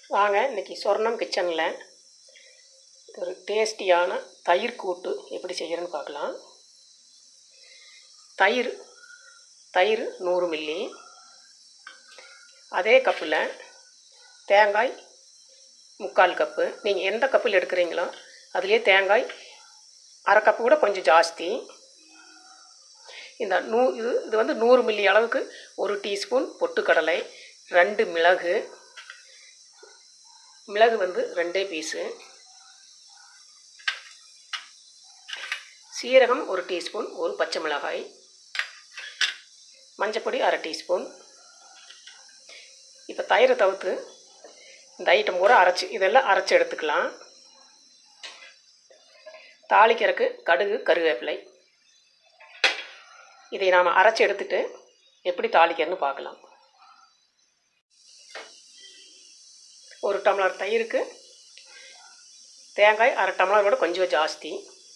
வாங்க இன்றைக்கி சொர்ணம் கிச்சனில் ஒரு டேஸ்டியான தயிர் கூட்டு எப்படி செய்கிறேன்னு பார்க்கலாம் தயிர் தயிர் நூறு மில்லி அதே கப்பில் தேங்காய் முக்கால் கப்பு நீங்கள் எந்த கப்பில் எடுக்கிறீங்களோ அதுலேயே தேங்காய் அரை கப்பு கூட கொஞ்சம் ஜாஸ்தி இந்த நூ இது இது வந்து நூறு மில்லி அளவுக்கு ஒரு டீஸ்பூன் பொட்டுக்கடலை ரெண்டு மிளகு மிளகு வந்து ரெண்டே பீஸு சீரகம் ஒரு டீஸ்பூன் ஒரு பச்சை மிளகாய் மஞ்சப்பொடி அரை டீஸ்பூன் இப்போ தயிரை தவிர்த்து இந்த ஐட்டம் கூட அரைச்சி இதெல்லாம் அரைச்சி எடுத்துக்கலாம் தாளிக்கிறதுக்கு கடுகு கருவேப்பிலை இதை நாம் அரைச்சி எடுத்துட்டு எப்படி தாளிக்கிறன்னு பார்க்கலாம் ஒரு டம்ளர் தயிருக்கு தேங்காய் அரை டம்ளரோட கொஞ்சம் ஜாஸ்தி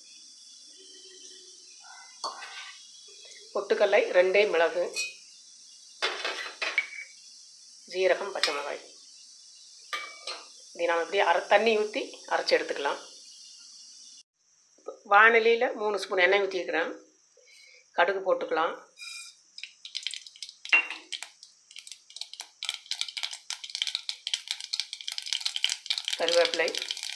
பொட்டுக்கல்லை ரெண்டே மிளகு ஜீரகம் பச்சை மிளகாய் இதை நாம் இப்படியே அரை தண்ணி ஊற்றி அரைச்சி எடுத்துக்கலாம் வானிலையில் மூணு ஸ்பூன் எண்ணெய் ஊற்றிக்கிறேன் கடுகு போட்டுக்கலாம் கருவேப்பிலை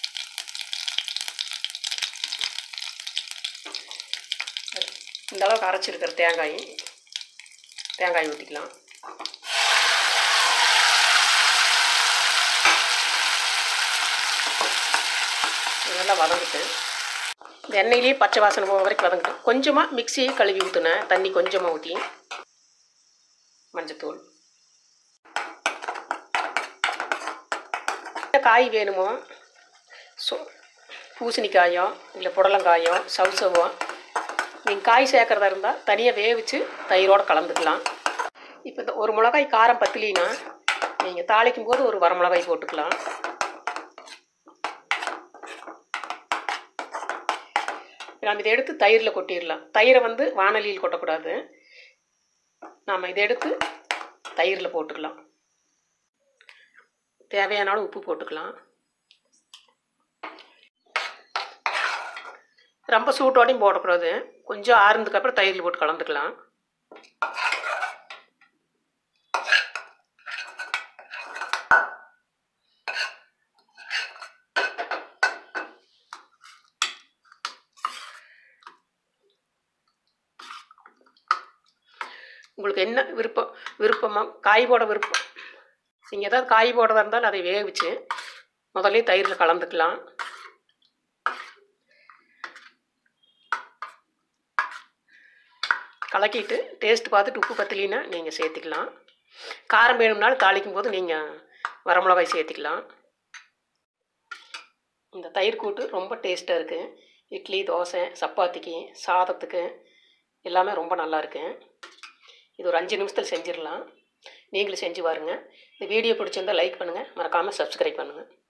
இந்த அளவுக்கு அரைச்சிருக்கிற தேங்காய் தேங்காய் ஊற்றிக்கலாம் நல்லா வதங்கிட்டு இந்த எண்ணெயிலேயே பச்சை வாசனை போக வரைக்கும் வதங்கிட்டு கொஞ்சமாக மிக்சியை கழுவி ஊற்றுனேன் தண்ணி கொஞ்சமாக ஊற்றி மஞ்சத்தூள் காய் வேணுமோ சோ பூசணிக்காயோ இல்லை புடலங்காயோ சவுசவோ நீங்கள் காய் சேர்க்குறதா இருந்தால் தனியாக வேவிச்சு தயிரோடு கலந்துக்கலாம் இப்போ இந்த ஒரு மிளகாய் காரம் பத்தலினா நீங்கள் தாளிக்கும் போது ஒரு வர மிளகாய் போட்டுக்கலாம் நாம் இதை எடுத்து தயிரில் கொட்டிடலாம் தயிரை வந்து வானலியில் கொட்டக்கூடாது நாம் இதை எடுத்து தயிரில் போட்டுக்கலாம் தேவையான அளவு உப்பு போட்டுக்கலாம் ரொம்ப சூட்டோடையும் போடக்கூடாது கொஞ்சம் ஆறுனதுக்கப்புறம் தயிரில் போட்டு கலந்துக்கலாம் உங்களுக்கு என்ன விருப்பம் விருப்பமாக காய் போட விருப்பம் நீங்கள் ஏதாவது காய் போடுறதா இருந்தாலும் அதை வேவிச்சு முதல்ல தயிரில் கலந்துக்கலாம் கலக்கிட்டு டேஸ்ட் பார்த்துட்டு உப்பு பத்தலினா நீங்கள் சேர்த்துக்கலாம் காரம் வேணும்னாலும் தாளிக்கும் போது நீங்கள் வரமிளகாய் சேர்த்துக்கலாம் இந்த தயிர் கூட்டு ரொம்ப டேஸ்ட்டாக இருக்குது இட்லி தோசை சப்பாத்திக்கு சாதத்துக்கு எல்லாமே ரொம்ப நல்லா இருக்கு இது ஒரு அஞ்சு நிமிஷத்தில் செஞ்சிடலாம் நீங்களும் செஞ்சு பாருங்கள் இந்த வீடியோ பிடிச்சிருந்தால் லைக் பண்ணுங்கள் மறக்காமல் சப்ஸ்கிரைப் பண்ணுங்கள்